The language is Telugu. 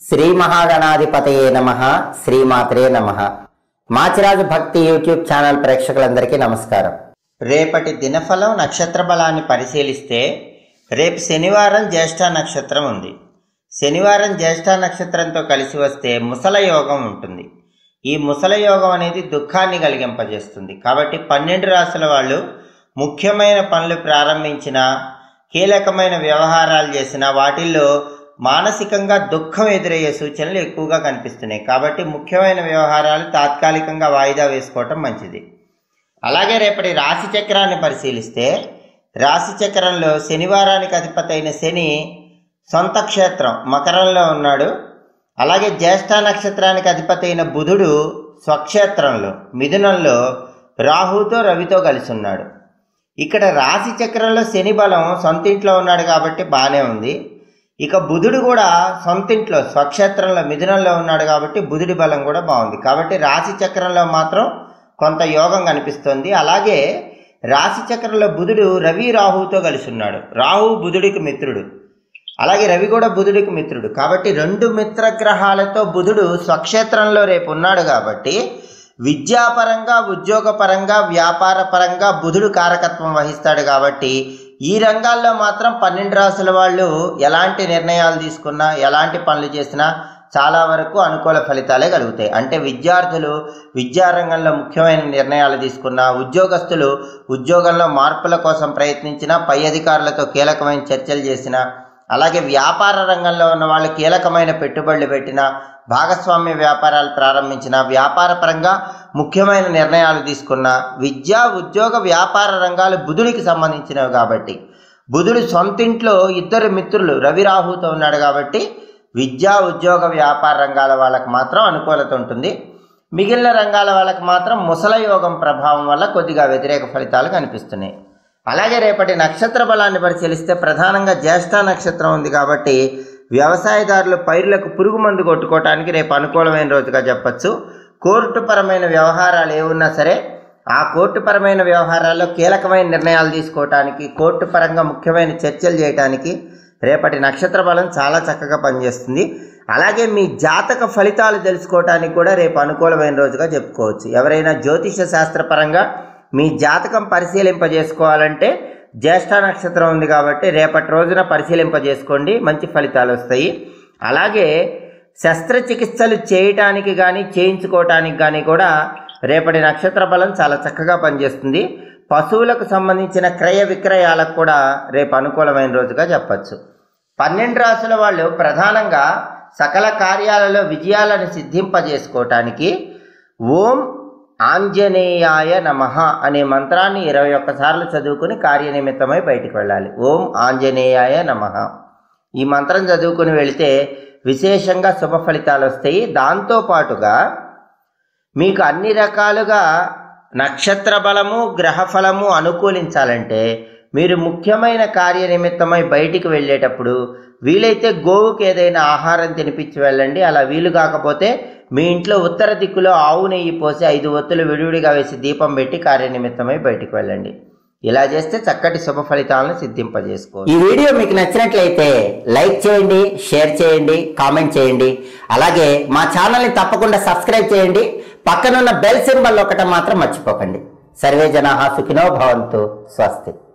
శ్రీ మహాగణాధిపతయే నమ శ్రీమాత్రే నమ మాచిరాజు భక్తి యూట్యూబ్ ఛానల్ ప్రేక్షకులందరికీ నమస్కారం రేపటి దినఫలం నక్షత్ర బలాన్ని పరిశీలిస్తే రేపు శనివారం జ్యేష్ఠ నక్షత్రం ఉంది శనివారం జ్యేష్ఠ నక్షత్రంతో కలిసి వస్తే ముసల యోగం ఉంటుంది ఈ ముసల యోగం అనేది దుఃఖాన్ని కలిగింపజేస్తుంది కాబట్టి పన్నెండు రాసుల వాళ్ళు ముఖ్యమైన పనులు ప్రారంభించిన కీలకమైన వ్యవహారాలు చేసిన వాటిల్లో మానసికంగా దుఃఖం ఎదురయ్యే సూచనలు ఎక్కువగా కనిపిస్తున్నాయి కాబట్టి ముఖ్యమైన వ్యవహారాలు తాత్కాలికంగా వాయిదా వేసుకోవటం మంచిది అలాగే రేపటి రాశి చక్రాన్ని పరిశీలిస్తే రాశి చక్రంలో శనివారానికి అధిపతి అయిన శని సొంత క్షేత్రం మకరంలో ఉన్నాడు అలాగే జ్యేష్ఠ నక్షత్రానికి అధిపతి అయిన బుధుడు స్వక్షేత్రంలో మిథునంలో రాహుతో రవితో కలిసి ఉన్నాడు ఇక్కడ రాశి చక్రంలో శని బలం సొంత ఇంట్లో ఉన్నాడు కాబట్టి బాగానే ఉంది ఇక బుధుడు కూడా సొంత ఇంట్లో స్వక్షేత్రంలో మిథునంలో ఉన్నాడు కాబట్టి బుధుడి బలం కూడా బాగుంది కాబట్టి రాశి చక్రంలో మాత్రం కొంత యోగం కనిపిస్తుంది అలాగే రాశి చక్రంలో బుధుడు రవి రాహుతో కలిసి ఉన్నాడు రాహు బుధుడికి మిత్రుడు అలాగే రవి కూడా బుధుడికి మిత్రుడు కాబట్టి రెండు మిత్రగ్రహాలతో బుధుడు స్వక్షేత్రంలో రేపు ఉన్నాడు కాబట్టి విద్యాపరంగా ఉద్యోగపరంగా వ్యాపార పరంగా బుధుడు కారకత్వం వహిస్తాడు కాబట్టి ఈ రంగాల్లో మాత్రం పన్నెండు రాసుల వాళ్ళు ఎలాంటి నిర్ణయాలు తీసుకున్నా ఎలాంటి పనులు చేసినా చాలా వరకు అనుకూల ఫలితాలే కలుగుతాయి అంటే విద్యార్థులు విద్యారంగంలో ముఖ్యమైన నిర్ణయాలు తీసుకున్న ఉద్యోగస్తులు ఉద్యోగంలో మార్పుల కోసం ప్రయత్నించిన పై అధికారులతో కీలకమైన చర్చలు చేసిన అలాగే వ్యాపార రంగంలో ఉన్న వాళ్ళు కీలకమైన పెట్టుబడులు పెట్టిన భాగస్వామ్య వ్యాపారాలు ప్రారంభించిన వ్యాపార పరంగా ముఖ్యమైన నిర్ణయాలు తీసుకున్న విద్యా ఉద్యోగ వ్యాపార రంగాలు బుధుడికి సంబంధించినవి కాబట్టి బుధుడు సొంతింట్లో ఇద్దరు మిత్రులు రవి రాహుతో ఉన్నాడు కాబట్టి విద్యా ఉద్యోగ వ్యాపార రంగాల వాళ్ళకి మాత్రం అనుకూలత ఉంటుంది మిగిలిన రంగాల వాళ్ళకి మాత్రం ముసల యోగం ప్రభావం వల్ల కొద్దిగా వ్యతిరేక ఫలితాలు కనిపిస్తున్నాయి అలాగే రేపటి నక్షత్ర బలాన్ని పరిశీలిస్తే ప్రధానంగా జ్యేష్ఠ నక్షత్రం ఉంది కాబట్టి వ్యవసాయదారులు పైర్లకు పురుగు మందు కొట్టుకోవటానికి రేపు అనుకూలమైన రోజుగా చెప్పచ్చు కోర్టు పరమైన వ్యవహారాలు ఏమున్నా సరే ఆ కోర్టు పరమైన వ్యవహారాల్లో కీలకమైన నిర్ణయాలు తీసుకోవటానికి కోర్టు పరంగా ముఖ్యమైన చర్చలు చేయడానికి రేపటి నక్షత్ర బలం చాలా చక్కగా పనిచేస్తుంది అలాగే మీ జాతక ఫలితాలు తెలుసుకోవటానికి కూడా రేపు అనుకూలమైన రోజుగా చెప్పుకోవచ్చు ఎవరైనా జ్యోతిష శాస్త్రపరంగా మీ జాతకం పరిశీలింపజేసుకోవాలంటే జ్యేష్ఠ నక్షత్రం ఉంది కాబట్టి రేపటి రోజున పరిశీలింపజేసుకోండి మంచి ఫలితాలు వస్తాయి అలాగే శస్త్రచికిత్సలు చేయటానికి కానీ చేయించుకోవటానికి కానీ కూడా రేపటి నక్షత్ర బలం చాలా చక్కగా పనిచేస్తుంది పశువులకు సంబంధించిన క్రయ విక్రయాలకు కూడా రేపు అనుకూలమైన రోజుగా చెప్పచ్చు పన్నెండు రాసుల వాళ్ళు ప్రధానంగా సకల కార్యాలలో విజయాలను సిద్ధింపజేసుకోవటానికి ఓం ఆంజనేయాయ నమ అనే మంత్రాన్ని ఇరవై ఒక్కసార్లు చదువుకుని కార్యనిమిత్తమై బయటికి వెళ్ళాలి ఓం ఆంజనేయాయ నమ ఈ మంత్రం చదువుకుని వెళితే విశేషంగా శుభ ఫలితాలు వస్తాయి దాంతోపాటుగా మీకు అన్ని రకాలుగా నక్షత్ర బలము గ్రహ ఫలము అనుకూలించాలంటే మీరు ముఖ్యమైన కార్యనిమిత్తమై బయటికి వెళ్ళేటప్పుడు వీలైతే గోవుకి ఏదైనా ఆహారం తినిపించి వెళ్ళండి అలా వీలు కాకపోతే మీ ఇంట్లో ఉత్తర దిక్కులో ఆవు నెయ్యి పోసి ఐదు ఒత్తులు విడివిడిగా వేసి దీపం పెట్టి కార్యనిమిత్తమై బయటికి వెళ్ళండి ఇలా చేస్తే చక్కటి శుభ ఫలితాలను సిద్ధింపజేసుకోవచ్చు ఈ వీడియో మీకు నచ్చినట్లయితే లైక్ చేయండి షేర్ చేయండి కామెంట్ చేయండి అలాగే మా ఛానల్ని తప్పకుండా సబ్స్క్రైబ్ చేయండి పక్కనున్న బెల్ సింబల్ ఒకటి మాత్రం మర్చిపోకండి సర్వే జనాహా సుఖినో భవంతు స్వస్తి